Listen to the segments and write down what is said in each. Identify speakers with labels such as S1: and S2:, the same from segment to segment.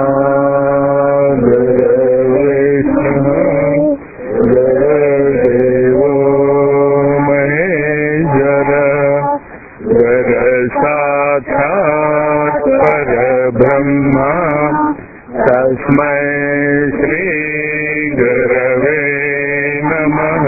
S1: गुरुर्विष्णुः गुरुर्देवो महेश्वर गुरुसाक्षात् परब्रह्म तस्मै श्रीगुरवे नमः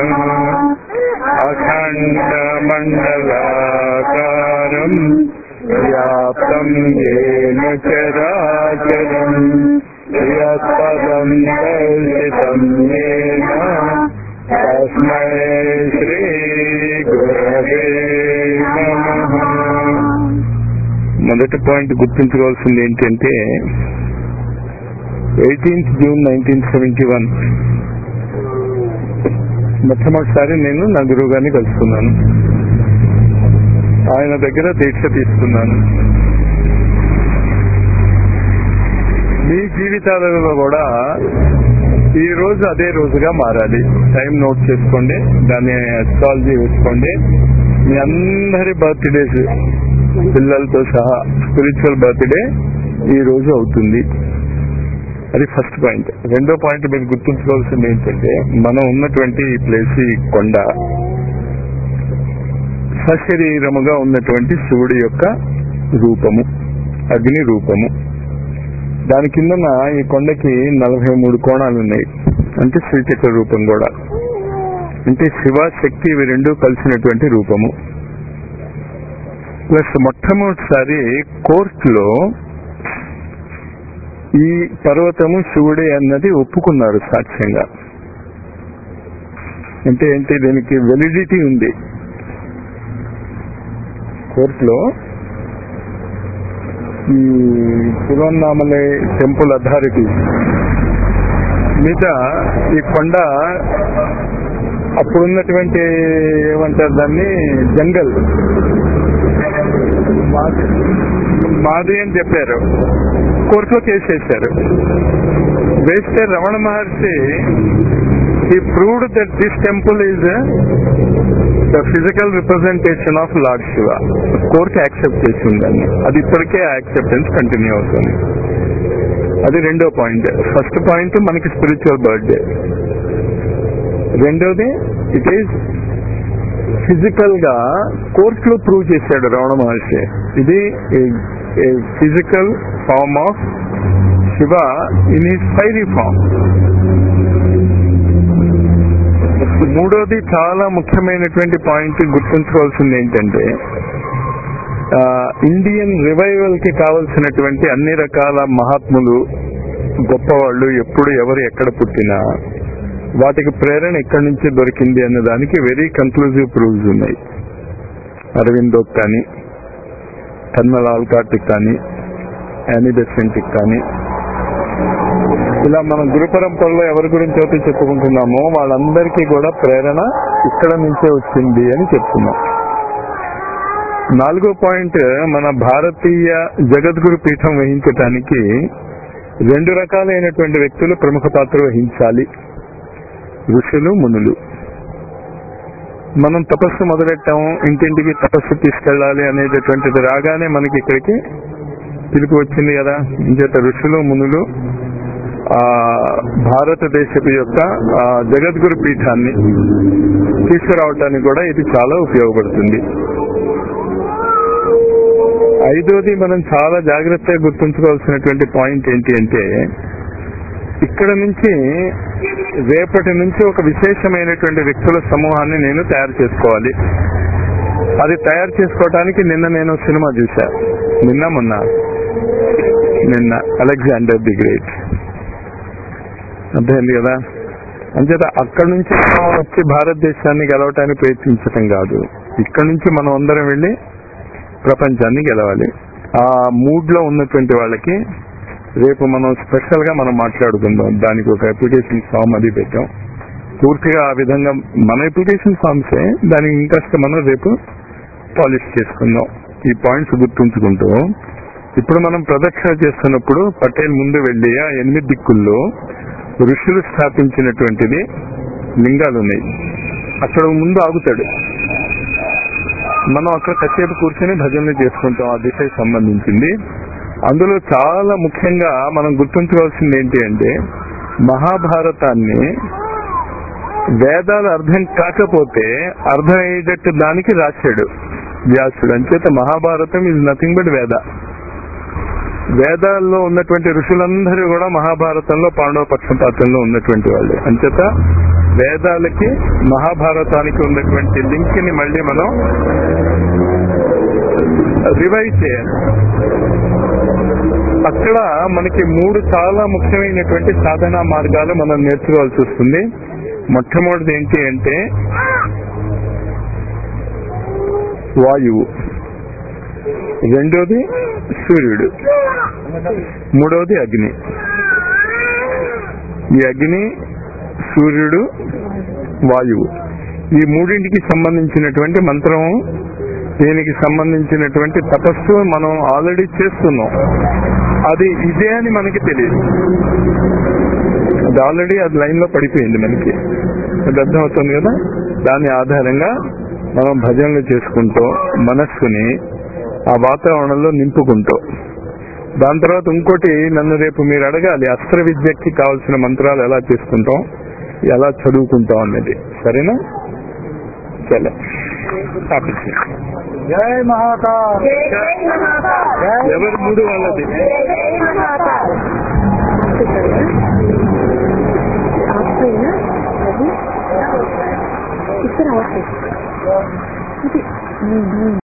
S1: अखण्डमण्डलाकारम् व्याप्तम् येन चराचरम् यत्पदम् दर्शितम् येन तस्मै శ్రీగురవే నమః మొదటి పాయింట్ గుర్తుంచుకోవాల్సింది ఏంటంటే eighteenth June nineteen seventy one మొట్టమొదటిసారి నేను నా గురువు గారిని కలుసుకున్నాను ఆయన దగ్గర దీక్ష తీసుకున్నాను మీ జీవితాలలో కూడా ఈ రోజు అదే రోజుగా మారాలి టైం నోట్ చేసుకోండి దాన్ని అస్ట్రాలజీ వేసుకోండి మీ అందరి బర్త్డేస్ పిల్లలతో సహా స్పిరిచువల్ బర్త్డే ఈ రోజు అవుతుంది అది ఫస్ట్ పాయింట్ రెండో పాయింట్ మీరు గుర్తుంచుకోవాల్సింది ఏంటంటే మనం ఉన్నటువంటి ఈ ప్లేస్ ఈ కొండ సశరీరముగా ఉన్నటువంటి శివుడి యొక్క రూపము అగ్ని రూపము దాని కిందన ఈ కొండకి నలభై మూడు కోణాలు ఉన్నాయి అంటే శ్రీచక్ర రూపం కూడా అంటే శివ శక్తి ఇవి రెండు కలిసినటువంటి రూపము ప్లస్ మొట్టమొదటిసారి కోర్టులో ఈ పర్వతము శివుడే అన్నది ఒప్పుకున్నారు సాక్ష్యంగా అంటే ఏంటి దీనికి వెలిడిటీ ఉంది కోర్టులో ఈ తిరువన్నామలై టెంపుల్ అథారిటీ మీద ఈ కొండ అప్పుడున్నటువంటి ఏమంటారు దాన్ని జంగల్ మాది మాది అని చెప్పారు కోర్టులో కేసు వేశారు వేస్తే రమణ మహర్షి ఈ proved that this temple is the physical representation of lord Shiva court accept చేసిందని అది ఇప్పటికే యాక్సెప్టెన్స్ కంటిన్యూ అవుతుంది అది రెండో పాయింట్ ఫస్ట్ పాయింట్ మనకి స్పిరిచువల్ బర్త్డే రెండోది ఇట్ ఈస్ ఫిజికల్ గా కోర్టులో ప్రూవ్ చేశాడు రమణ మహర్షి ఇది physical form of Shiva in is fiery form మూడోది చాలా ముఖ్యమైనటువంటి పాయింట్ గుర్తుంచుకోవాల్సింది ఏంటంటే ఇండియన్ రివైవల్ కి కావలసినటువంటి అన్ని రకాల మహాత్ములు గొప్పవాళ్ళు ఎప్పుడు ఎవరు ఎక్కడ పుట్టినా వాటికి ప్రేరణ ఎక్కడి నుంచి దొరికింది అనే దానికి వెరీ కన్క్లూజివ్ ప్రూవ్స్ ఉన్నాయి అరవిందోక్ కానీ కర్నలాల్ కార్టిక్ కానీ యానిబెసెంటిక్ కానీ ఇలా మనం గురు పరంపరలో ఎవరి గురించి అయితే చెప్పుకుంటున్నామో వాళ్ళందరికీ కూడా ప్రేరణ ఇక్కడ నుంచే వచ్చింది అని చెప్తున్నాం నాలుగో పాయింట్ మన భారతీయ జగద్గురు పీఠం వహించటానికి రెండు రకాలైనటువంటి వ్యక్తులు ప్రముఖ పాత్ర వహించాలి ఋషులు మునులు మనం తపస్సు మొదలెట్టాము ఇంటింటికి తపస్సు తీసుకెళ్ళాలి అనేటటువంటిది రాగానే మనకి ఇక్కడికి పిలుపు వచ్చింది కదా ఇంచేత ఋషులు మునులు ఆ భారతదేశపు యొక్క ఆ జగద్గురు పీఠాన్ని తీసుకురావటానికి కూడా ఇది చాలా ఉపయోగపడుతుంది ఐదోది మనం చాలా జాగ్రత్తగా గుర్తుంచుకోవాల్సినటువంటి పాయింట్ ఏంటి అంటే ఇక్కడ నుంచి రేపటి నుంచి ఒక విశేషమైనటువంటి వ్యక్తుల సమూహాన్ని నేను తయారు చేసుకోవాలి అది తయారు చేసుకోవడానికి నిన్న నేను సినిమా చూసా నిన్న మొన్న నిన్న అలెగ్జాండర్ ది గ్రేట్ అర్థమైంది కదా అంచేత అక్కడి నుంచి మనం వచ్చి భారతదేశాన్ని గెలవటానికి ప్రయత్నించటం కాదు ఇక్కడ నుంచి మనం అందరం వెళ్ళి ప్రపంచాన్ని గెలవాలి ఆ మూడ్ లో ఉన్నటువంటి వాళ్ళకి రేపు మనం స్పెషల్ గా మనం మాట్లాడుకుందాం దానికి ఒక అప్లికేషన్ ఫామ్ అది పెట్టాం పూర్తిగా ఆ విధంగా మన అప్లికేషన్ ఫామ్సే దానికి ఇంట్రెస్ట్ మనం రేపు పాలిష్ చేసుకుందాం ఈ పాయింట్స్ గుర్తుంచుకుంటూ ఇప్పుడు మనం ప్రదక్షిణ చేస్తున్నప్పుడు పటేల్ ముందు వెళ్ళి ఆ ఎనిమిది దిక్కుల్లో ఋషులు స్థాపించినటువంటిది లింగాలు ఉన్నాయి అక్కడ ముందు ఆగుతాడు మనం అక్కడ కాసేపు కూర్చొని భజనలు చేసుకుంటాం ఆ దిశకి సంబంధించింది అందులో చాలా ముఖ్యంగా మనం గుర్తుంచుకోవాల్సింది ఏంటి అంటే మహాభారతాన్ని వేదాలు అర్థం కాకపోతే అర్థమయ్యేటట్టు దానికి రాశాడు వ్యాసుడు అంచేత మహాభారతం ఇస్ నథింగ్ బట్ వేద వేదాల్లో ఉన్నటువంటి ఋషులందరూ కూడా మహాభారతంలో పాండవ పక్షపాతంలో ఉన్నటువంటి వాళ్ళు అంచేత వేదాలకి మహాభారతానికి ఉన్నటువంటి లింక్ ని మళ్ళీ మనం రివైజ్ చేయాలి అక్కడ మనకి మూడు చాలా ముఖ్యమైనటువంటి సాధనా మార్గాలు మనం నేర్చుకోవాల్సి వస్తుంది మొట్టమొదటిది ఏంటి అంటే వాయువు రెండోది సూర్యుడు మూడవది అగ్ని ఈ అగ్ని సూర్యుడు వాయువు ఈ మూడింటికి సంబంధించినటువంటి మంత్రం దీనికి సంబంధించినటువంటి తపస్సు మనం ఆల్రెడీ చేస్తున్నాం అది ఇదే అని మనకి తెలియదు అది ఆల్రెడీ అది లైన్ లో పడిపోయింది మనకి అది అర్థమవుతుంది కదా దాని ఆధారంగా మనం భజనలు చేసుకుంటూ మనస్సుని ఆ వాతావరణంలో నింపుకుంటూ దాని తర్వాత ఇంకోటి నన్ను రేపు మీరు అడగాలి అస్త్ర విద్యకి కావాల్సిన మంత్రాలు ఎలా చేసుకుంటాం ఎలా చదువుకుంటాం అన్నది సరేనా సరే ఆపించండి.
S2: జై మహాకాల్
S3: జై జై మహాకాల్
S1: ఎవరి మూడు వాళ్ళది
S3: జై జై మహాకాల్
S4: आपको है ना अभी इस तरह और से हम्म हम्म